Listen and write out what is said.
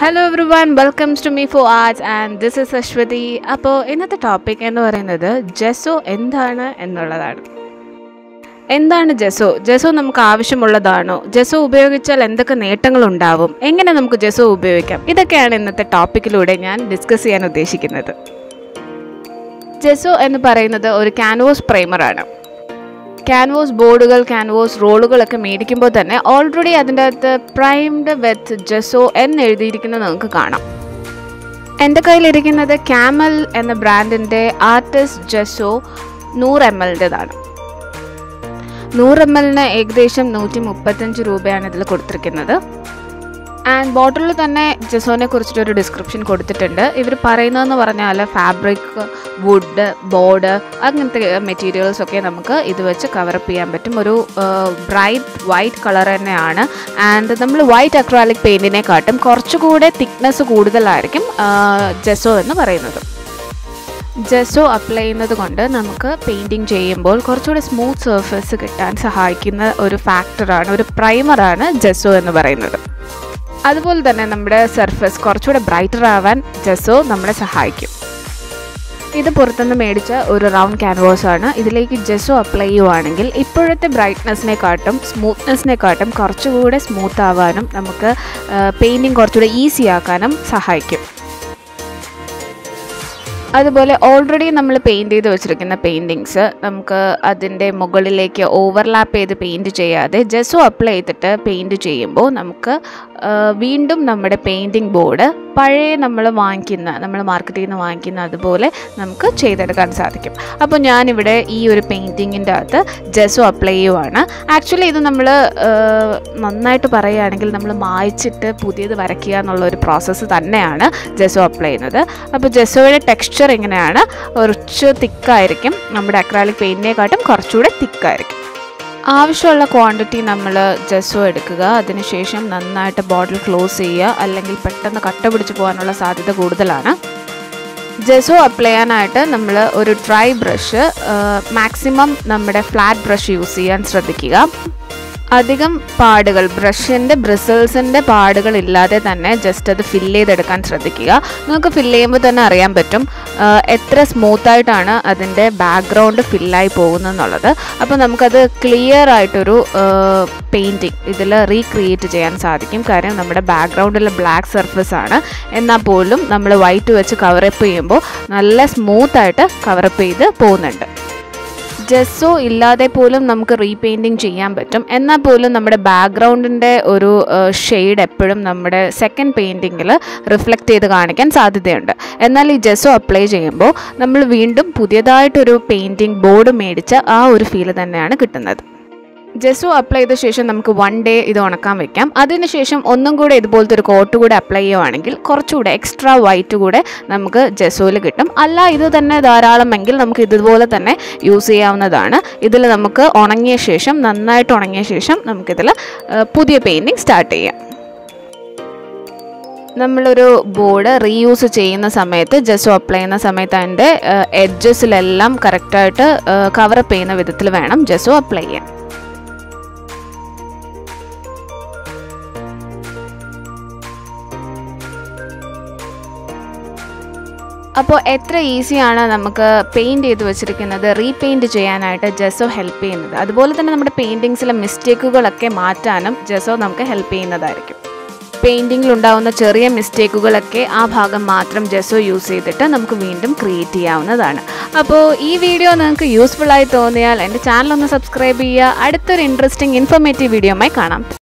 hello everyone welcomes to me four arts and this is Aswathi അപ്പോൾ ഇന്നത്തെ topic എന്ന് പറയുന്നത് ജെസോ എന്താണ് എന്നുള്ളതാണ് എന്താണ് ജെസോ ജെസോ നമുക്ക് ആവശ്യമുള്ളതാണോ ജെസോ ഉപയോഗിച്ചാൽ എന്തൊക്കെ നേട്ടങ്ങളുണ്ടാവും എങ്ങനെ നമുക്ക് ജെസോ ഉപയോഗിക്കാം ഇതൊക്കെയാണ് ഇന്നത്തെ ടോപ്പിക്കിലൂടെ ഞാൻ ഡിസ്കസ് ചെയ്യാൻ ഉദ്ദേശിക്കുന്നത് ജെസോ എന്ന് പറയുന്നത് ഒരു ക്യാൻവാസ് പ്രൈമറാണ് ക്യാൻവാസ് ബോർഡുകൾ ക്യാൻവാസ് റോളുകളൊക്കെ മേടിക്കുമ്പോൾ തന്നെ ഓൾറെഡി അതിൻ്റെ അകത്ത് പ്രൈംഡ് വിത്ത് ജെസോ എന്ന് എഴുതിയിരിക്കുന്നത് നമുക്ക് കാണാം എൻ്റെ കയ്യിലിരിക്കുന്നത് ക്യാമൽ എന്ന ബ്രാൻഡിൻ്റെ ആർട്ടിസ്റ്റ് ജെസോ നൂറ് എം എല്ലിൻ്റെതാണ് നൂറ് എം എല്ലിന് ഏകദേശം നൂറ്റി മുപ്പത്തഞ്ച് രൂപയാണ് ഇതിൽ കൊടുത്തിരിക്കുന്നത് ആൻഡ് ബോട്ടിലിൽ തന്നെ ജെസോനെ കുറിച്ചിട്ടൊരു ഡിസ്ക്രിപ്ഷൻ കൊടുത്തിട്ടുണ്ട് ഇവർ പറയുന്നതെന്ന് പറഞ്ഞാൽ ഫാബ്രിക് വുഡ് ബോർഡ് അങ്ങനത്തെ മെറ്റീരിയൽസ് ഒക്കെ നമുക്ക് ഇത് വെച്ച് കവറപ്പ് ചെയ്യാൻ പറ്റും ഒരു ബ്രൈറ്റ് വൈറ്റ് കളർ തന്നെയാണ് ആൻഡ് നമ്മൾ വൈറ്റ് അക്രാലിക് പെയിൻറ്റിനെക്കാട്ടും കുറച്ചുകൂടെ തിക്നെസ് കൂടുതലായിരിക്കും ജെസോ എന്ന് പറയുന്നത് ജെസോ അപ്ലൈ ചെയ്യുന്നത് കൊണ്ട് നമുക്ക് പെയിൻറ്റിങ് ചെയ്യുമ്പോൾ കുറച്ചുകൂടി സ്മൂത്ത് സർഫേസ് കിട്ടാൻ സഹായിക്കുന്ന ഒരു ഫാക്ടറാണ് ഒരു പ്രൈമറാണ് ജെസോ എന്ന് പറയുന്നത് അതുപോലെ തന്നെ നമ്മുടെ സർഫസ് കുറച്ചുകൂടെ ബ്രൈറ്റർ ആവാൻ ജെസോ നമ്മളെ സഹായിക്കും ഇത് പുറത്തുനിന്ന് മേടിച്ച ഒരു റൗണ്ട് ക്യാൻവാസ് ആണ് ഇതിലേക്ക് ജെസോ അപ്ലൈ ചെയ്യുവാണെങ്കിൽ ഇപ്പോഴത്തെ ബ്രൈറ്റ്നെസ്സിനെക്കാട്ടും സ്മൂത്ത്നെസ്സിനെക്കാട്ടും കുറച്ചുകൂടെ സ്മൂത്ത് ആവാനും നമുക്ക് പെയിൻറ്റിങ് കുറച്ചുകൂടെ ഈസി ആക്കാനും സഹായിക്കും അതുപോലെ ഓൾറെഡി നമ്മൾ പെയിൻറ് ചെയ്ത് വെച്ചിരിക്കുന്ന പെയിൻറ്റിങ്സ് നമുക്ക് അതിൻ്റെ മുകളിലേക്ക് ഓവർലാപ്പ് ചെയ്ത് പെയിൻറ് ചെയ്യാതെ ജെസോ അപ്ലൈ ചെയ്തിട്ട് പെയിൻറ് ചെയ്യുമ്പോൾ നമുക്ക് വീണ്ടും നമ്മുടെ പെയിൻറ്റിങ് ബോർഡ് പഴയ നമ്മൾ വാങ്ങിക്കുന്ന നമ്മൾ മാർക്കറ്റിൽ നിന്ന് വാങ്ങിക്കുന്ന അതുപോലെ നമുക്ക് ചെയ്തെടുക്കാൻ സാധിക്കും അപ്പോൾ ഞാനിവിടെ ഈ ഒരു പെയിൻറ്റിങ്ങിൻ്റെ അകത്ത് ജെസോ അപ്ലൈ ചെയ്യുവാണ് ആക്ച്വലി ഇത് നമ്മൾ നന്നായിട്ട് പറയുകയാണെങ്കിൽ നമ്മൾ മായ്ച്ചിട്ട് പുതിയത് വരയ്ക്കുക എന്നുള്ള ഒരു പ്രോസസ്സ് തന്നെയാണ് ജെസോ അപ്ലൈ ചെയ്യുന്നത് അപ്പോൾ ജെസോയുടെ ടെക്സ്ചർ ഇങ്ങനെയാണ് കുറച്ച് തിക്കായിരിക്കും നമ്മുടെ അക്രാലിക് പെയിൻറ്റിനെക്കാട്ടും കുറച്ചുകൂടെ തിക്കായിരിക്കും ആവശ്യമുള്ള ക്വാണ്ടിറ്റി നമ്മൾ ജെസോ എടുക്കുക അതിനുശേഷം നന്നായിട്ട് ബോട്ടിൽ ക്ലോസ് ചെയ്യുക അല്ലെങ്കിൽ പെട്ടെന്ന് കട്ട പിടിച്ച് പോകാനുള്ള സാധ്യത കൂടുതലാണ് ജെസോ അപ്ലൈ ചെയ്യാനായിട്ട് നമ്മൾ ഒരു ഡ്രൈ ബ്രഷ് മാക്സിമം നമ്മുടെ ഫ്ലാറ്റ് ബ്രഷ് യൂസ് ചെയ്യാൻ ശ്രദ്ധിക്കുക അധികം പാടുകൾ ബ്രഷിൻ്റെ ബ്രിസിൽസിൻ്റെ പാടുകൾ ഇല്ലാതെ തന്നെ ജസ്റ്റ് അത് ഫില്ല് ചെയ്തെടുക്കാൻ ശ്രദ്ധിക്കുക നമുക്ക് ഫില്ല് ചെയ്യുമ്പോൾ തന്നെ അറിയാൻ പറ്റും എത്ര സ്മൂത്തായിട്ടാണ് അതിൻ്റെ ബാക്ക്ഗ്രൗണ്ട് ഫില്ലായി പോകുന്നതെന്നുള്ളത് അപ്പോൾ നമുക്കത് ക്ലിയർ ആയിട്ടൊരു പെയിൻറ്റിങ് ഇതിൽ റീക്രിയേറ്റ് ചെയ്യാൻ സാധിക്കും കാര്യം നമ്മുടെ ബാക്ക്ഗ്രൗണ്ടിൽ ബ്ലാക്ക് സർഫസ് ആണ് എന്നാൽ പോലും നമ്മൾ വൈറ്റ് വെച്ച് കവറപ്പ് ചെയ്യുമ്പോൾ നല്ല സ്മൂത്തായിട്ട് കവറപ്പ് ചെയ്ത് പോകുന്നുണ്ട് ജെസ്സോ ഇല്ലാതെ പോലും നമുക്ക് റീപെയിൻറ്റിങ് ചെയ്യാൻ പറ്റും എന്നാൽ പോലും നമ്മുടെ ബാക്ക്ഗ്രൗണ്ടിൻ്റെ ഒരു ഷെയ്ഡ് എപ്പോഴും നമ്മുടെ സെക്കൻഡ് പെയിൻറ്റിങ്ങിൽ റിഫ്ലക്റ്റ് ചെയ്ത് കാണിക്കാൻ സാധ്യതയുണ്ട് എന്നാൽ ഈ ജെസ്സോ അപ്ലൈ ചെയ്യുമ്പോൾ നമ്മൾ വീണ്ടും പുതിയതായിട്ടൊരു പെയിൻറ്റിങ് ബോർഡ് മേടിച്ച ആ ഒരു ഫീല് തന്നെയാണ് കിട്ടുന്നത് ജെസോ അപ്ലൈ ചെയ്ത ശേഷം നമുക്ക് വൺ ഡേ ഇത് ഉണക്കാൻ വെക്കാം അതിനുശേഷം ഒന്നും കൂടെ ഇതുപോലത്തെ ഒരു കോട്ട് കൂടെ അപ്ലൈ ചെയ്യുവാണെങ്കിൽ കുറച്ചുകൂടെ എക്സ്ട്രാ വൈറ്റ് കൂടെ നമുക്ക് ജെസോയിൽ കിട്ടും അല്ല ഇത് തന്നെ ധാരാളമെങ്കിൽ നമുക്ക് ഇതുപോലെ തന്നെ യൂസ് ചെയ്യാവുന്നതാണ് ഇതിൽ നമുക്ക് ഉണങ്ങിയ ശേഷം നന്നായിട്ട് ഉണങ്ങിയ ശേഷം നമുക്കിതിൽ പുതിയ പെയിൻറ്റിങ് സ്റ്റാർട്ട് ചെയ്യാം നമ്മളൊരു ബോർഡ് റീയൂസ് ചെയ്യുന്ന സമയത്ത് ജസ്റ്റ് അപ്ലൈ ചെയ്യുന്ന സമയത്ത് അതിൻ്റെ എഡ്ജസിലെല്ലാം കറക്റ്റായിട്ട് കവറപ്പ് ചെയ്യുന്ന വിധത്തിൽ വേണം ജസോ അപ്ലൈ ചെയ്യാൻ അപ്പോൾ എത്ര ഈസിയാണ് നമുക്ക് പെയിൻറ് ചെയ്ത് വെച്ചിരിക്കുന്നത് റീപെയിൻറ്റ് ചെയ്യാനായിട്ട് ജെസോ ഹെൽപ്പ് ചെയ്യുന്നത് അതുപോലെ തന്നെ നമ്മുടെ പെയിൻറ്റിങ്സിലെ മിസ്റ്റേക്കുകളൊക്കെ മാറ്റാനും ജെസോ നമുക്ക് ഹെൽപ്പ് ചെയ്യുന്നതായിരിക്കും പെയിൻറ്റിങ്ങിൽ ഉണ്ടാകുന്ന ചെറിയ മിസ്റ്റേക്കുകളൊക്കെ ആ ഭാഗം മാത്രം ജെസോ യൂസ് ചെയ്തിട്ട് നമുക്ക് വീണ്ടും ക്രിയേറ്റ് ചെയ്യാവുന്നതാണ് അപ്പോൾ ഈ വീഡിയോ നിങ്ങൾക്ക് യൂസ്ഫുൾ ആയി തോന്നിയാൽ എൻ്റെ ചാനൽ ഒന്ന് സബ്സ്ക്രൈബ് ചെയ്യുക അടുത്തൊരു ഇൻട്രസ്റ്റിംഗ് ഇൻഫോർമേറ്റീവ് വീഡിയോയുമായി കാണാം